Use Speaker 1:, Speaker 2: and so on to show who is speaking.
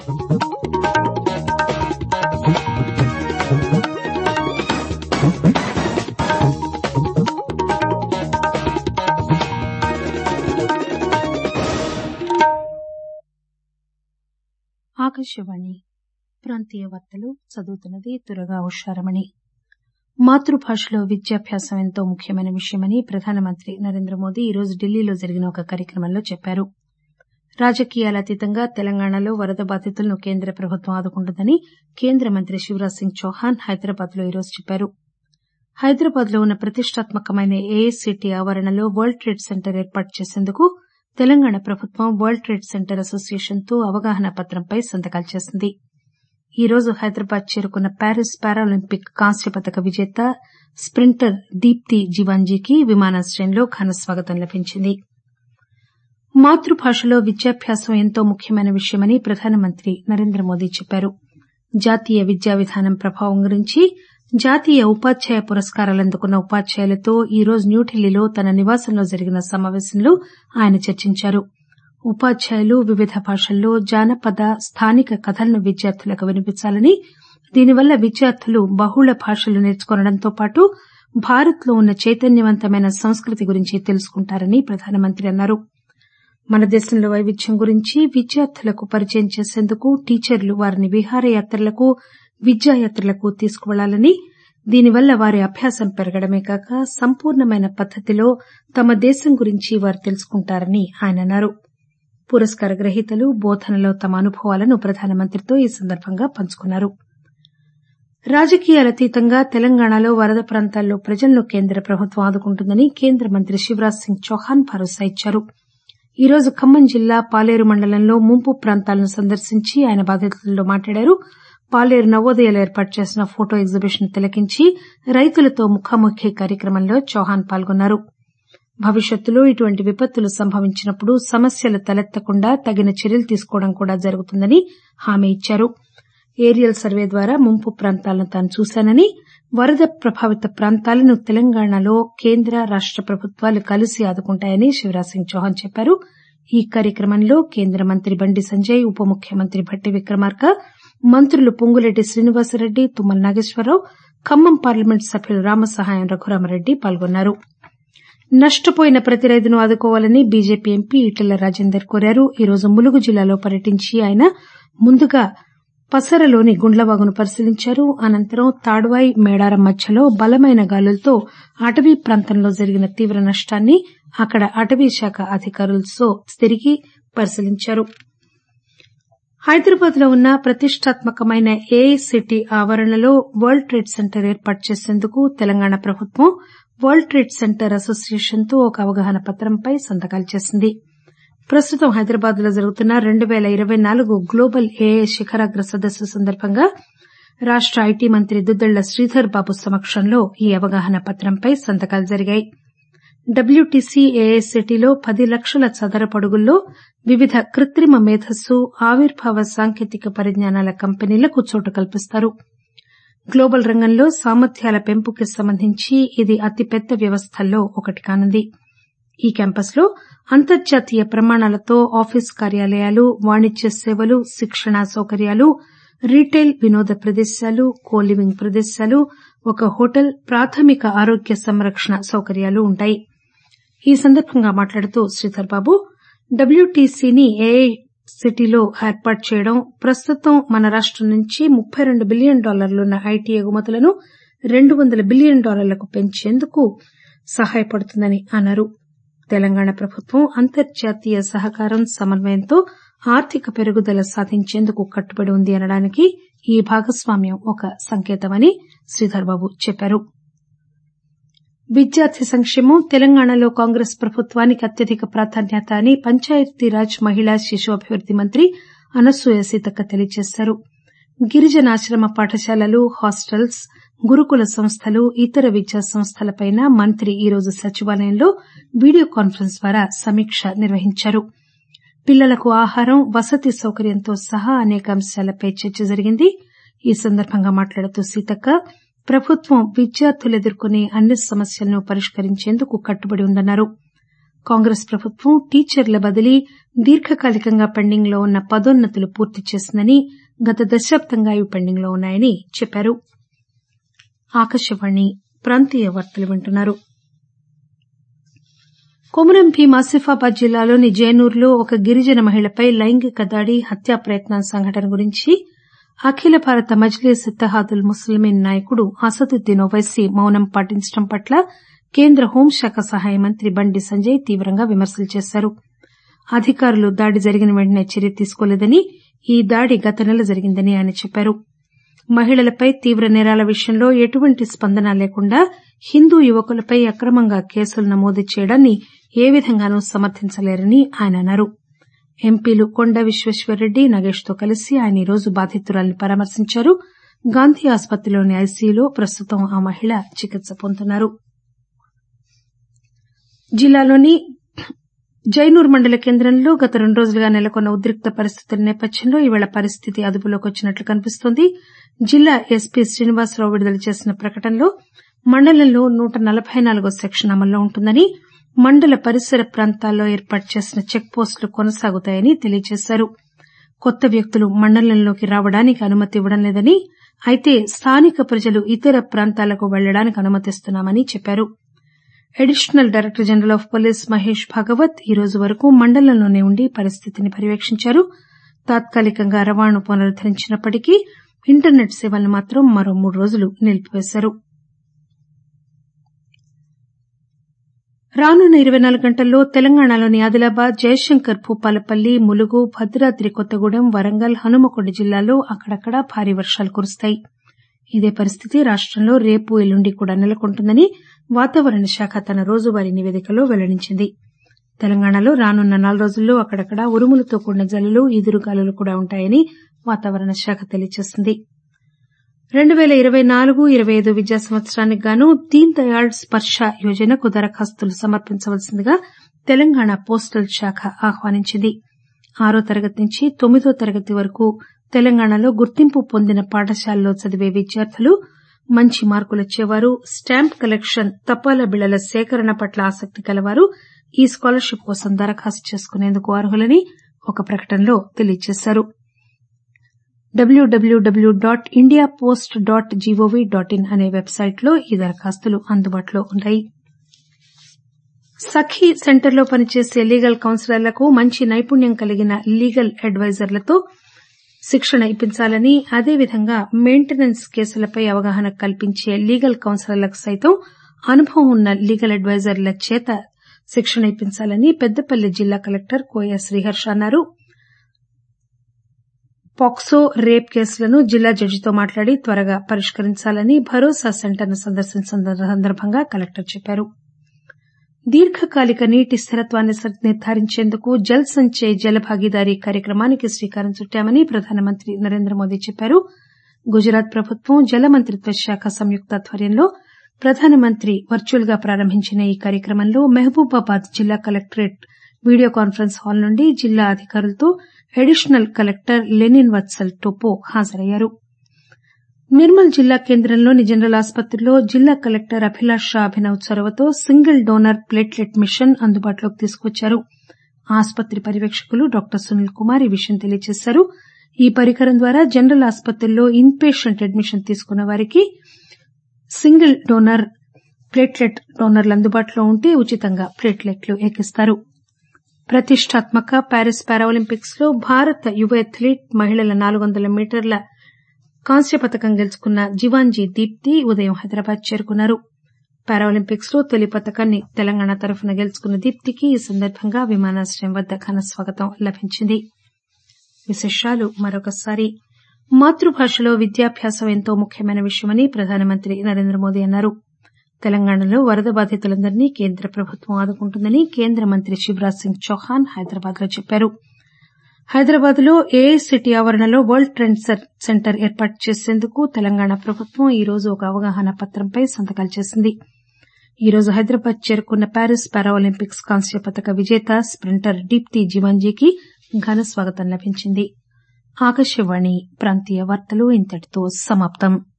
Speaker 1: ఆకాశవాణి ప్రాంతీయ వార్తలు చదువుతున్నది దుర్గా ఉషారమణి మాతృభాషలో విద్యాభ్యాసం ఎంతో ముఖ్యమైన విషయమని ప్రధానమంత్రి నరేంద్రమోదీ ఈరోజు ఢిల్లీలో జరిగిన ఒక కార్యక్రమంలో చెప్పారు రాజకీయాలకు అతీతంగా తెలంగాణలో వరద బాధితులను కేంద్ర ప్రభుత్వం ఆదుకుంటుందని కేంద్ర మంత్రి శివరాజ్ సింగ్ చౌహాన్ హైదరాబాద్ లో ఈరోజు చెప్పారు హైదరాబాద్ లో ఉన్న ప్రతిష్టాత్మకమైన ఏఐసిటి ఆవరణలో వరల్డ్ ట్రేడ్ సెంటర్ ఏర్పాటు చేసేందుకు తెలంగాణ ప్రభుత్వం వరల్డ్ ట్రేడ్ సెంటర్ అసోసియేషన్ తో అవగాహన పత్రంపై సంతకాలు చేసింది ఈరోజు హైదరాబాద్ చేరుకున్న ప్యారిస్ పారాలింపిక్ కాంస్య పతక విజేత స్పింటర్ దీప్తి జీవాన్జీకి విమానాశ్రయంలో ఘన స్వాగతం లభించింది మాతృభాషలో విద్యాభ్యాసం ఎంతో ముఖ్యమైన విషయమని ప్రధానమంత్రి నరేంద్రమోదీ చెప్పారు జాతీయ విద్యా విధానం ప్రభావం గురించి జాతీయ ఉపాధ్యాయ పురస్కారాలు అందుకున్న ఉపాధ్యాయులతో ఈరోజు న్యూఢిల్లీలో తన నివాసంలో జరిగిన సమాపేశంలో ఆయన చర్చించారు ఉపాధ్యాయులు వివిధ భాషల్లో జానపద స్థానిక కథలను విద్యార్థులకు వినిపించాలని దీనివల్ల విద్యార్థులు బహుళ భాషలు నేర్చుకోవడంతో పాటు భారత్ లో ఉన్న చైతన్యవంతమైన సంస్కృతి గురించి తెలుసుకుంటారని ప్రధానమంత్రి అన్నారు మన దేశంలో వైవిధ్యం గురించి విద్యార్థులకు పరిచయం చేసేందుకు టీచర్లు వారిని విహారయాత్రలకు విద్యాయాత్రలకు తీసుకువెళ్లాలని దీనివల్ల వారి అభ్యాసం పెరగడమే కాక సంపూర్ణమైన పద్దతిలో తమ దేశం గురించి వారు తెలుసుకుంటారని ఆయన అన్నారు పురస్కార గ్రహీతలు బోధనలో తమ అనుభవాలను ప్రధానమంత్రితో ఈ సందర్భంగా పంచుకున్నారు రాజకీయాలకు అతీతంగా తెలంగాణలో వరద ప్రాంతాల్లో ప్రజలను కేంద్ర ప్రభుత్వం ఆదుకుంటుందని కేంద్ర మంత్రి శివరాజ్ సింగ్ చౌహాన్ భరోసా ఇచ్చారు ఈరోజు ఖమ్మం జిల్లా పాలేరు మండలంలో ముంపు ప్రాంతాలను సందర్శించి ఆయన బాధితులతో మాట్లాడారు పాలేరు నవోదయలో ఏర్పాటు చేసిన ఫోటో ఎగ్జిబిషన్ తిలకించి రైతులతో ముఖాముఖి కార్యక్రమంలో చౌహాన్ పాల్గొన్నారు భవిష్యత్తులో ఇటువంటి విపత్తులు సంభవించినప్పుడు సమస్యలు తలెత్తకుండా తగిన చర్యలు తీసుకోవడం కూడా జరుగుతుందని హామీ ఇచ్చారు ఏరియల్ సర్వే ద్వారా ముంపు ప్రాంతాలను తాను చూశానని వరద ప్రభావిత ప్రాంతాలను తెలంగాణలో కేంద్ర రాష్ట ప్రభుత్వాలు కలిసి ఆదుకుంటాయని శివరాజ్ సింగ్ చౌహాన్ చెప్పారు ఈ కార్యక్రమంలో కేంద్ర మంత్రి బండి సంజయ్ ఉప ముఖ్యమంత్రి భట్టి విక్రమార్క మంత్రులు పొంగులేటి శ్రీనివాసరెడ్డి తుమ్మల నాగేశ్వరరావు ఖమ్మం పార్లమెంట్ సభ్యులు రామసహాయం రఘురామరెడ్డి పాల్గొన్నారు నష్టపోయిన ప్రతి రైతును ఆదుకోవాలని బీజేపీ ఎంపీ ఈటెల రాజేందర్ కోరారు ఈరోజు ములుగు జిల్లాలో పర్యటించి ఆయన ముందుగా పసరలోని గుండ్లవాగును పరిశీలించారు అనంతరం తాడ్వాయి మేడారం మధ్యలో బలమైన గాలులతో అటవీ ప్రాంతంలో జరిగిన తీవ్ర నష్టాన్ని అక్కడ అటవీ శాఖ అధికారులతో తిరిగి పరిశీలించారు హైదరాబాద్ లో ఉన్న ప్రతిష్టాత్మకమైన ఏఐసిటి ఆవరణలో వరల్డ్ ట్రేడ్ సెంటర్ ఏర్పాటు చేసేందుకు తెలంగాణ ప్రభుత్వం వరల్డ్ ట్రేడ్ సెంటర్ అసోసియేషన్ తో ఒక అవగాహన పత్రంపై సంతకాలు చేసింది ప్రస్తుతం హైదరాబాద్ లో జరుగుతున్న రెండు పేల ఇరవై నాలుగు గ్లోబల్ ఏఐ శిఖరాగ్ర సదస్సు సందర్భంగా రాష్ట ఐటీ మంత్రి దుద్దళ్ల శ్రీధర్ బాబు సమక్షంలో ఈ అవగాహన పత్రంపై సంతకాలు జరిగాయి డబ్ల్యూటీసీ ఏఐసిటిలో పది లక్షల చదరపడుగుల్లో వివిధ కృత్రిమ మేధస్సు ఆవిర్భావ సాంకేతిక పరిజ్ఞానాల కంపెనీలకు చోటు కల్పిస్తారు గ్లోబల్ రంగంలో సామర్థ్యాల పెంపుకి సంబంధించి ఇది అతిపెద్ద వ్యవస్థల్లో ఒకటి కానుంది ఈ క్యాంపస్ లో అంతర్జాతీయ ప్రమాణాలతో ఆఫీస్ కార్యాలయాలు వాణిజ్య సేవలు శిక్షణా సౌకర్యాలు రీటైల్ వినోద ప్రదేశాలు కో లివింగ్ ప్రదేశాలు ఒక హోటల్ ప్రాథమిక ఆరోగ్య సంరక్షణ సౌకర్యాలు ఉంటాయి ఈ సందర్భంగా మాట్లాడుతూ శ్రీధర్ బాబు డబ్ల్యూటీసీని ఏఐ సిటీలో ఏర్పాటు చేయడం ప్రస్తుతం మన రాష్టం నుంచి ముప్పై రెండు బిలియన్ డాలర్లున్న ఐటీ ఎగుమతులను రెండు వందల బిలియన్ డాలర్లకు పెంచేందుకు సహాయపడుతుందని అన్నారు తెలంగాణ ప్రభుత్వం అంతర్జాతీయ సహకారం సమన్వయంతో ఆర్థిక పెరుగుదల సాధించేందుకు కట్టుబడి ఉంది అనడానికి ఈ భాగస్వామ్యం ఒక సంకేతమని శ్రీధర్ బాబు చెప్పారు విద్యార్థి సంక్షేమం తెలంగాణలో కాంగ్రెస్ ప్రభుత్వానికి అత్యధిక ప్రాధాన్యత అని పంచాయతీరాజ్ మహిళా శిశు అభివృద్ది మంత్రి అనసూయ సీతక్క తెలియజేశారు గిరిజన ఆశ్రమ పాఠశాలలు హాస్టల్స్ గురుకుల సంస్థలు ఇతర విద్యా సంస్థలపై మంత్రి ఈరోజు సచివాలయంలో వీడియో కాన్ఫరెన్స్ ద్వారా సమీక్ష నిర్వహించారు పిల్లలకు ఆహారం వసతి సౌకర్యంతో సహా అనేక అంశాలపై చర్చ జరిగింది ఈ సందర్భంగా మాట్లాడుతూ సీతక్క ప్రభుత్వం విద్యార్థులు ఎదుర్కొనే అన్ని సమస్యలను పరిష్కరించేందుకు కట్టుబడి ఉందన్నారు కాంగ్రెస్ ప్రభుత్వం టీచర్ల బదిలీ దీర్ఘకాలికంగా పెండింగ్ లో ఉన్న పదోన్నతులు పూర్తి చేసిందని గత దశాబ్దంగా ఇవి పెండింగ్ లో ఉన్నాయని చెప్పారు ఆకాశవాణి ప్రాంతీయ వార్తలు వింటున్నారు కొమురం భీం ఆసిఫాబాద్ జిల్లాలోని జైనూర్లో ఒక గిరిజన మహిళపై లైంగిక దాడి హత్యా ప్రయత్నం సంఘటన గురించి అఖిల భారత మజ్లీస్ ఇత్తహాదుల్ ముస్లిమీన్ నాయకుడు అసదుద్దీన్ ఓవైసీ మౌనం పాటించడం పట్ల కేంద్ర హోంశాఖ సహాయ మంత్రి బండి సంజయ్ తీవ్రంగా విమర్శలు చేశారు అధికారులు దాడి జరిగిన వెంటనే చర్య తీసుకోలేదని ఈ దాడి గత నెల జరిగిందని ఆయన చెప్పారు మహిళలపై తీవ్ర నేరాల విషయంలో ఎటువంటి స్పందన లేకుండా హిందూ యువకులపై అక్రమంగా కేసులు నమోదు చేయడాన్ని ఏ విధంగానూ సమర్థించలేరని ఆయన అన్నారు ఎంపీలు కొండ విశ్వేశ్వరరెడ్డి నగేష్ తో కలిసి ఆయన ఈరోజు బాధితురాలిని పరామర్శించారు గాంధీ ఆసుపత్రిలోని ఐసీయూలో ప్రస్తుతం ఆ మహిళ చికిత్స పొందుతున్నారు జిల్లాలోని జైనూర్ మండల కేంద్రంలో గత రెండు రోజులుగా నెలకొన్న ఉద్రిక్త పరిస్థితుల నేపథ్యంలో ఈవేళ పరిస్థితి అదుపులోకి వచ్చినట్లు కనిపిస్తోంది జిల్లా ఎస్పీ శ్రీనివాసరావు విడుదల చేసిన ప్రకటనలో మండలంలో నూట నలబై నాలుగో సెక్షన్ అమల్లో ఉంటుందని మండల పరిసర ప్రాంతాల్లో ఏర్పాటు చేసిన చెక్ పోస్టులు కొనసాగుతాయని తెలియజేశారు కొత్త వ్యక్తులు మండలంలోకి రావడానికి అనుమతి ఇవ్వడం లేదని అయితే స్థానిక ప్రజలు ఇతర ప్రాంతాలకు వెళ్లడానికి అనుమతిస్తున్నామని చెప్పారు additional director general of police Mahesh Bhagwat ఈ రోజు వరకు మండలంలోనే ఉండి పరిస్థితిని పర్యవేక్షించారు తాత్కాలికంగా రవాణా పునరుద్దరించినప్పటికీ ఇంటర్నెట్ సేవలను మాత్రం మరో మూడు రోజులు నిలిపివేశారు రానున్న ఇరవై నాలుగు గంటల్లో తెలంగాణలోని ఆదిలాబాద్ జయశంకర్ భూపాలపల్లి ములుగు భద్రాద్రి కొత్తగూడెం వరంగల్ హనుమకొండ జిల్లాల్లో అక్కడక్కడా భారీ వర్షాలు కురుస్తాయి ఇదే పరిస్థితి రాష్టంలో రేపు ఎల్లుండి కూడా నెలకొంటుందని వాతావరణ శాఖ తన రోజువారీ నివేదికలో వెల్లడించింది తెలంగాణలో రానున్న నాలుగు రోజుల్లో అక్కడక్కడా ఉరుములతో కూడిన జల్లులు ఈదురుగాలులు కూడా ఉంటాయని వాతావరణ శాఖ తెలియజేసింది రెండు పేల ఇరవై నాలుగు ఇరవై ఐదు విద్యా సంవత్సరానికి గాను దీన్ దయాళ్ స్పర్శ యోజనకు దరఖాస్తులు సమర్పించవలసిందిగా తెలంగాణ పోస్టల్ శాఖ ఆహ్వానించింది ఆరో తరగతి నుంచి తొమ్మిదో తరగతి వరకు తెలంగాణలో గుర్తింపు పొందిన పాఠశాలల్లో చదివే విద్యార్థులు మంచి మార్కులొచ్చేవారు స్టాంప్ కలెక్షన్ తపాలా బిళ్లల సేకరణ పట్ల ఆసక్తి కలవారు ఈ స్కాలర్షిప్ కోసం దరఖాస్తు చేసుకునేందుకు అర్హులని ఒక ప్రకటనలో తెలియజేశారు W W W dot India post dot G O V dot in అనే వెబ్సైట్లో ఈ దరఖాస్తులు అందుబాటులో ఉన్నాయి సఖీ సెంటర్లో పనిచేసే లీగల్ కౌన్సిలర్లకు మంచి నైపుణ్యం కలిగిన లీగల్ అడ్వైజర్లతో శిక్షణ ఇప్పించాలని అదేవిధంగా మెయింటెనెన్స్ కేసులపై అవగాహన కల్పించే లీగల్ కౌన్సిలర్లకు సైతం అనుభవం ఉన్న లీగల్ అడ్వైజర్ల చేత శిక్షణ ఇప్పించాలని పెద్దపల్లి జిల్లా కలెక్టర్ కోయ శ్రీహర్ష అన్నారు పాక్సో రేప్ కేసులను జిల్లా జడ్జితో మాట్లాడి త్వరగా పరిష్కరించాలని భరోసా సెంటర్ను సందర్శించిన సందర్భంగా కలెక్టర్ చెప్పారు దీర్ఘకాలిక నీటి స్థిరత్వాన్ని నిర్దారించేందుకు జల్ సంచయ్ జల భాగీదారీ కార్యక్రమానికి శ్రీకారం చుట్టామని ప్రధానమంత్రి నరేంద్ర మోదీ చెప్పారు గుజరాత్ ప్రభుత్వం జల మంత్రిత్వ శాఖ సంయుక్తాధ్వర్యంలో ప్రధానమంత్రి వర్చువల్ గా ప్రారంభించిన ఈ కార్యక్రమంలో మహబూబాబాద్ జిల్లా కలెక్టరేట్ వీడియో కాన్ఫరెన్స్ హాల్ నుండి జిల్లా అధికారులతో అడిషనల్ కలెక్టర్ లెనిన్ వత్సల్ టోపో హాజరయ్యారు నిర్మల్ జిల్లా కేంద్రంలోని జనరల్ ఆసుపత్రిలో జిల్లా కలెక్టర్ అభిలాష్ షా అభినవ్ చొరవతో సింగిల్ డోనర్ ప్లేట్లెట్ మిషన్ అందుబాటులోకి తీసుకువచ్చారు ఆసుపత్రి పర్యవేక్షకులు డాక్టర్ సునీల్ కుమార్ ఈ విషయం తెలియజేశారు ఈ పరికరం ద్వారా జనరల్ ఆసుపత్రుల్లో ఇన్ పేషెంట్ అడ్మిషన్ తీసుకున్న వారికి సింగిల్ డోనర్ ప్లేట్లెట్ డోనర్లు అందుబాటులో ఉంటే ఉచితంగా ప్లేట్లెట్లు ఎక్కిస్తారు ప్రతిష్టాత్మక ప్యారిస్ పారాలింపిక్స్ లో భారత యువ అథ్లీట్ మహిళల నాలుగు వందల మీటర్ల కాంస్య పతకం గెలుచుకున్న జివాంజీ దీప్తి ఉదయం హైదరాబాద్ చేరుకున్నారు పారాలింపిక్స్ లో తొలి పతకాన్ని తెలంగాణ తరఫున గెలుచుకున్న దీప్తికి ఈ సందర్భంగా విమానాశ్రయం వద్ద ఘన స్వాగతం లభించింది విశేషాలు మరొకసారి మాతృభాషలో విద్యాభ్యాసం ఎంతో ముఖ్యమైన విషయమని ప్రధానమంత్రి నరేంద్ర మోదీ అన్నారు తెలంగాణలో వరద బాధితులందరినీ కేంద్ర ప్రభుత్వం ఆదుకుంటుందని కేంద్ర మంత్రి శివరాజ్ సింగ్ చౌహాన్ హైదరాబాద్ లో చెప్పారు హైదరాబాద్ లో ఏఐసిటి ఆవరణలో వరల్డ్ ట్రెండ్ సెంటర్ ఏర్పాటు చేసేందుకు తెలంగాణ ప్రభుత్వం ఈ రోజు ఒక అవగాహన పత్రంపై సంతకాలు చేసింది ఈ రోజు హైదరాబాద్ చేరుకున్న ప్యారిస్ పారాలింపిక్స్ కాంస్య పతక విజేత స్ప్రింటర్ దీప్తి జివాంజీకి ఘన స్వాగతం లభించింది ఆకాశవాణి ప్రాంతీయ వార్తలు ఇంతటితో సమాప్తం